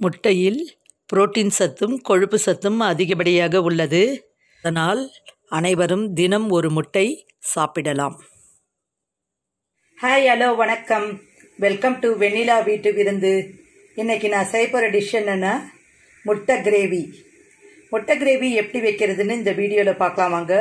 முட்டையில் புரோட்டீன் சத்தும் கொழுப்பு சத்தும் அதிகப்படியாக உள்ளது அதனால் அனைவரும் தினம் ஒரு முட்டை சாப்பிடலாம் ஹாய் ஹலோ வணக்கம் வெல்கம் டு வெண்ணிலா வீட்டு விருந்து இன்னைக்கு நான் செய்ய போகிற டிஷ் என்னென்னா முட்டை கிரேவி முட்டை கிரேவி எப்படி வைக்கிறதுன்னு இந்த வீடியோவில் பார்க்கலாம் வாங்க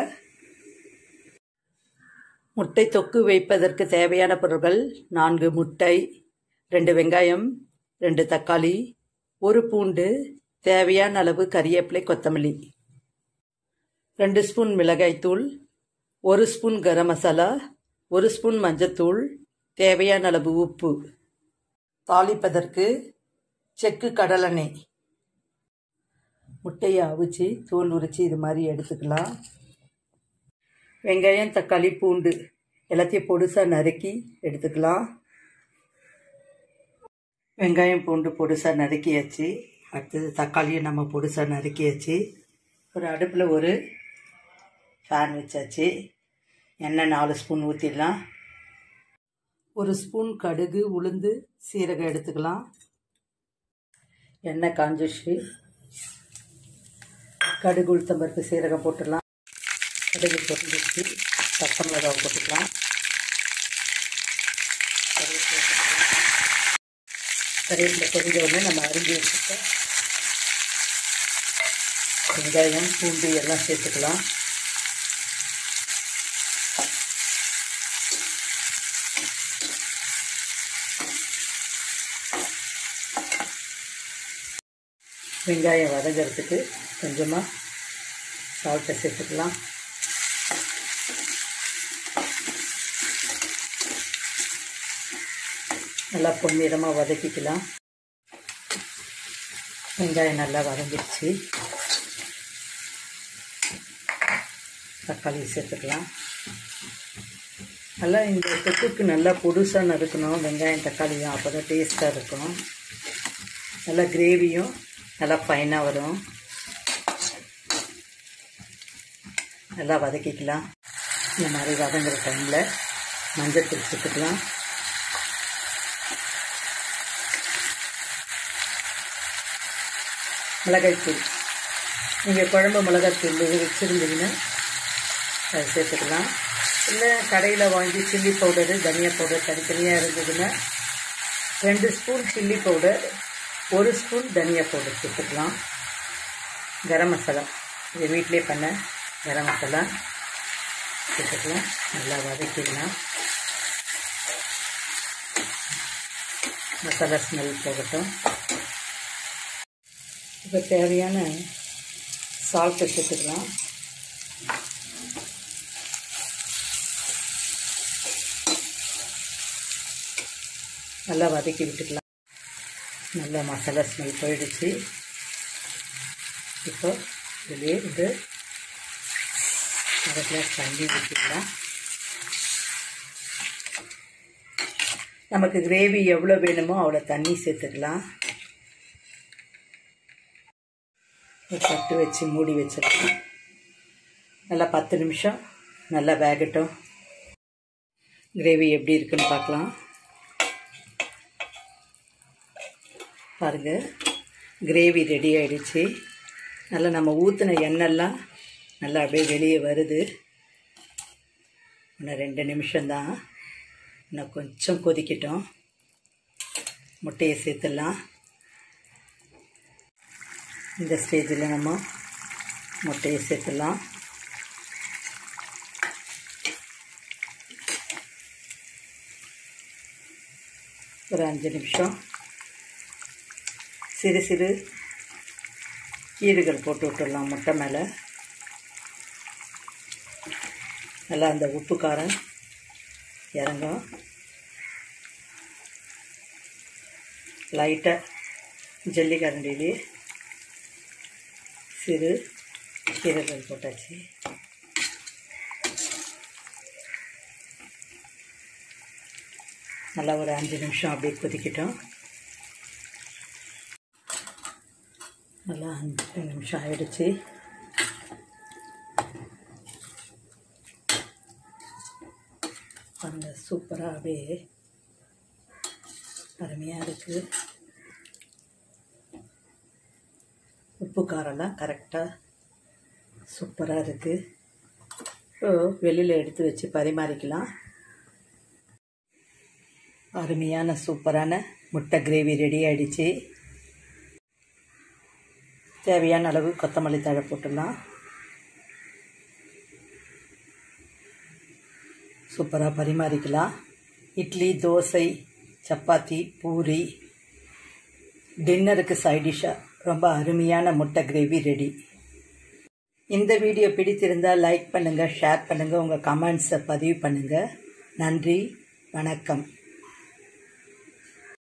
முட்டை தொக்கு வைப்பதற்கு தேவையான பொருட்கள் நான்கு முட்டை ரெண்டு வெங்காயம் ரெண்டு தக்காளி ஒரு பூண்டு தேவையான அளவு கறிவேப்பிலை கொத்தமல்லி ரெண்டு ஸ்பூன் மிளகாய்த்தூள் ஒரு ஸ்பூன் கரம் மசாலா ஒரு ஸ்பூன் மஞ்சத்தூள் தேவையான அளவு உப்பு தாளிப்பதற்கு செக்கு கடலெண்ணெய் முட்டையை அவிச்சு தோல் உரித்து இது மாதிரி எடுத்துக்கலாம் வெங்காயம் தக்காளி பூண்டு எல்லாத்தையும் பொடுசாக நறுக்கி எடுத்துக்கலாம் வெங்காயம் பூண்டு பொடுசாக நறுக்கியாச்சு அடுத்தது தக்காளியை நம்ம பொடுசாக நறுக்கியாச்சு ஒரு அடுப்பில் ஒரு ஃபேன் வச்சாச்சு எண்ணெய் நாலு ஸ்பூன் ஊற்றிடலாம் ஒரு ஸ்பூன் கடுகு உளுந்து சீரகம் எடுத்துக்கலாம் எண்ணெய் காஞ்சிச்சு கடுகு உளுத்தம்பருப்பு சீரகம் போட்டுடலாம் கடுகு பொரிஞ்சிச்சு பச்சை மிளகாவை போட்டுக்கலாம் கருவேப்பிலை போட்டுக்கலாம் கருவேப்பிலை பொரிஞ்ச உடனே நம்ம அரிஞ்சு வச்சுக்க வெங்காயம் பூண்டு எல்லாம் சேர்த்துக்கலாம் வெங்காயம் வதங்கிறதுக்கு கொஞ்சமாக சால்ட்டை சேர்த்துக்கலாம் நல்லா பொன்னிறமாக வதக்கிக்கலாம் வெங்காயம் நல்லா வதங்கிடுச்சு தக்காளி சேர்த்துக்கலாம் நல்லா இந்த தொக்குக்கு நல்லா புதுசாக நறுக்கணும் வெங்காயம் தக்காளியும் அப்போ தான் டேஸ்ட்டாக இருக்கும் நல்லா கிரேவியும் நல்லா ஃபைனாக வரும் நல்லா வதக்கிக்கலாம் இந்த மாதிரி வதங்குற டைமில் மஞ்சள் தூள் சேர்த்துக்கலாம் மிளகாய்த்தூள் நீங்கள் குழம்பு மிளகாய்த்தூள் வச்சுருந்தீங்கன்னா அதை சேர்த்துக்கலாம் இல்லை கடையில் வாங்கி சில்லி பவுடரு தனியா பவுடர் தனித்தனியாக இருந்ததுன்னா ரெண்டு ஸ்பூன் சில்லி பவுடர் ஒரு ஸ்பூன் தனியா பவுடர் சேர்த்துக்கலாம் கரம் மசாலா இது வீட்டிலே பண்ண கரம் மசாலா சேர்த்துக்கலாம் நல்லா வதக்கிடலாம் மசாலா ஸ்மெல் போகட்டும் இப்போ தேவையான சால்ட்டை சேர்த்துக்கலாம் நல்லா வதக்கி விட்டுக்கலாம் நல்லா மசாலா ஸ்மெல் போயிடுச்சு இப்போ இதுலேயே இது அரை கிளாஸ் தண்ணி ஊற்றிக்கலாம் நமக்கு கிரேவி எவ்வளோ வேணுமோ அவ்வளோ தண்ணி சேர்த்துக்கலாம் தட்டு வச்சு மூடி வச்சிடலாம் நல்லா பத்து நிமிஷம் நல்லா வேகட்டும் கிரேவி எப்படி இருக்குன்னு பார்க்கலாம் பாருங்கள் கிரேவி ரெடி ஆகிடுச்சு நல்லா நம்ம ஊற்றின எண்ணெய்லாம் நல்லா அப்படியே வெளியே வருது இன்னும் ரெண்டு நிமிஷம்தான் இன்னும் கொஞ்சம் கொதிக்கட்டும் முட்டையை சேர்த்துடலாம் இந்த ஸ்டேஜில் நம்ம முட்டையை சேர்த்துடலாம் ஒரு அஞ்சு நிமிஷம் சிறு சிறு ஈறுகள் போட்டு விட்டுடலாம் முட்டை மேலே நல்லா அந்த உப்பு காரம் இறங்கும் லைட்டாக ஜல்லி கரண்டிலே சிறு கீரைகள் போட்டாச்சு நல்லா ஒரு அஞ்சு நிமிஷம் அப்படியே கொதிக்கட்டும் நல்லா அஞ்சு நிமிஷம் ஆயிடுச்சு அந்த சூப்பராக அப்படியே அருமையாக இருக்குது உப்பு காரம்லாம் கரெக்டாக சூப்பராக இருக்குது இப்போ வெளியில் எடுத்து வச்சு பரிமாறிக்கலாம் அருமையான சூப்பரான முட்டை கிரேவி ரெடி ஆகிடுச்சு தேவையான அளவு கொத்தமல்லி தழை போட்டுடலாம் சூப்பராக பரிமாறிக்கலாம் இட்லி தோசை சப்பாத்தி பூரி டின்னருக்கு சைடிஷாக ரொம்ப அருமையான முட்டை கிரேவி ரெடி இந்த வீடியோ பிடித்திருந்தால் லைக் பண்ணுங்கள் ஷேர் பண்ணுங்கள் உங்கள் கமெண்ட்ஸை பதிவு பண்ணுங்கள் நன்றி வணக்கம்